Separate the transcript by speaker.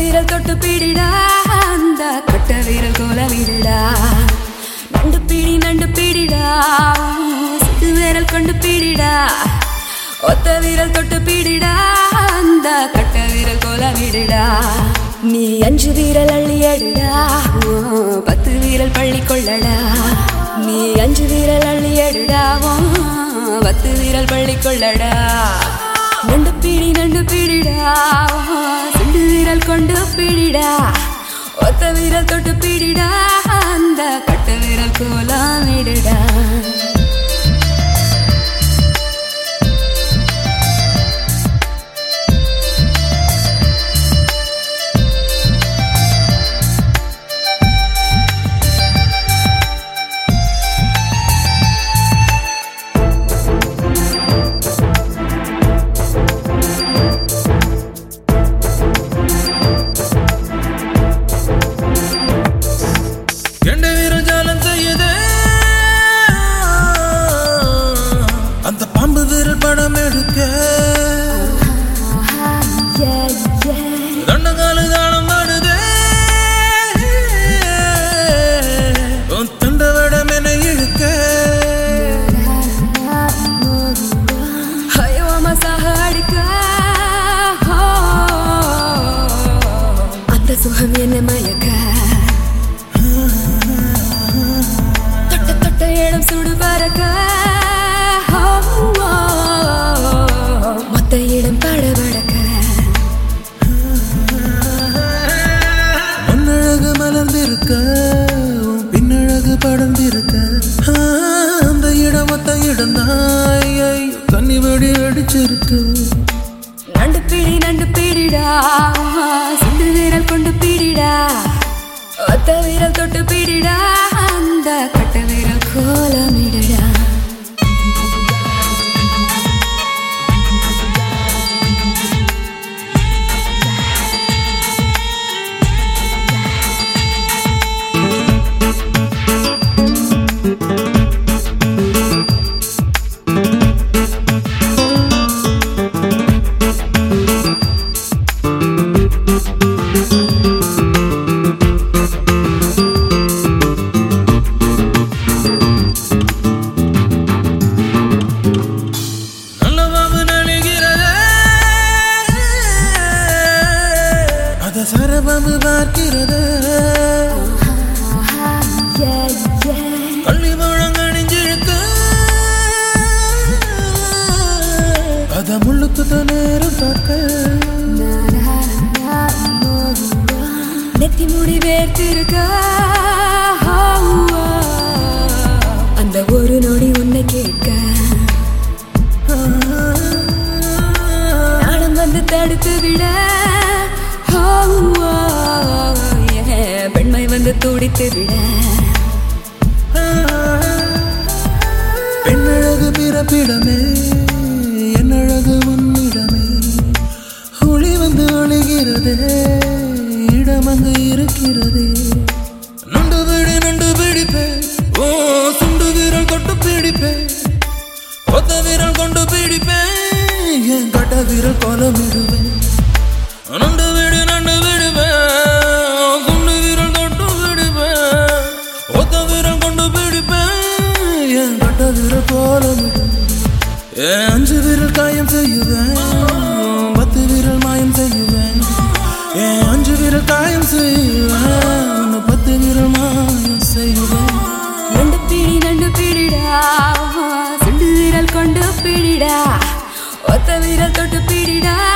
Speaker 1: விரல் தொட்டு பிடிடா அந்த கட்ட விரல் கோல விடுடா நண்டு பிடி நண்டு பிடிடா சிறு விரல் கொண்டு பிடிடா ஒத்த விரல் தொட்டு பிடிடா அந்த கட்ட விரல் கோல விடுடா நீ அஞ்சு வீரல் அள்ளி எடுடா ஓ, பத்து வீரல் பள்ளி கொள்ளடா நீ அஞ்சு வீரல் அள்ளி எடுடா ஓ, பத்து வீரல் பள்ளி கொள்ளடா நண்டு பிடி நண்டு பிடிடா ஓ, சுண்டு வீரல் கொண்டு பிடிடா ஒத்த வீரல் தொட்டு பிடிடா அந்த கட்ட வீரல் கோலாம் விடுடா
Speaker 2: எண்ட வீரம் ஜாலம் செய்யுதே அந்த பாம்பு வீரல் படம் எடுக்க
Speaker 1: Yeah, yeah.
Speaker 2: தண்டகாலு தாளம் பாடுதே உன் தண்டவடம் என இழுக்க
Speaker 1: ஐயோ மசாக அடிக்க ஓ, அந்த சுகம் என்ன மயக்க தொட்ட தொட்ட இடம் சுடு பறக்க ஓ, ஓ, மொத்த இடம் படபடக்க
Speaker 2: மண்ணழகு மலர்ந்திருக்க உன் பின்னழகு படர்ந்திருக்க ஆ, அந்த இடம் மொத்த இடம் தான் கண்ணி வெடி அடிச்சிருக்கு
Speaker 1: நண்டு பிடி நண்டு பிடிடா சுண்டு வீரல் கொண்டு பிடிடா ஒத்த வீரல் தொட்டு பிடிடா அந்த கட்ட வீரல் கோலமிடடா
Speaker 2: நல்ல பாம்பு நழுகிறதே அத சரபாம்பு பார்க்கிறது
Speaker 1: Yeah, yeah.
Speaker 2: கள்ளி பழம் கணிஞ்சிருக்கு அத முள்ளுக்கு தான் நேரம் பார்க்க
Speaker 1: நெத்தி முடி வேர்த்திருக்க அந்த ஒரு நொடி உன்னை கேட்க நாணம் வந்து தடுத்து விட ஓ, ஓ, yeah. பெண்மை வந்து துடித்து விட
Speaker 2: பெண்ணழகு பிறப்பிடமே என்னழகு உன்னிடமே ஒளி வந்து ஒளிகிறதே இடம் அங்கு இருக்கிறதே நண்டு பிடி நண்டு பிடிப்பேன் ஓ சுண்டு வீரல் கொண்டு பிடிப்பேன் ஒத்த வீரல் கொண்டு பிடிப்பேன் என் கட்ட வீரல் கோலமிடுவேன் நண்டு வீடு நண்டு விடுவேன் குண்டு வீரல் தொட்டு விடுவேன் ஒத்த வீரல் கொண்டு பிடிப்பேன் என் கட்ட வீரல் கோலமிடுவேன் என் அஞ்சு வீரல் காயம் செய்யுவேன் பத்து வீரல் மாயம் செய்யுவேன் என் அஞ்சு வீரல் காயம் செய்யுவேன் உன்னை பத்து வீரல் மாயம் செய்யுவேன்
Speaker 1: நண்டு பிடி நண்டு பிடிடா சுண்டு வீரல் கொண்டு பிடிடா ஒத்த வீரல் தொட்டு பிடிடா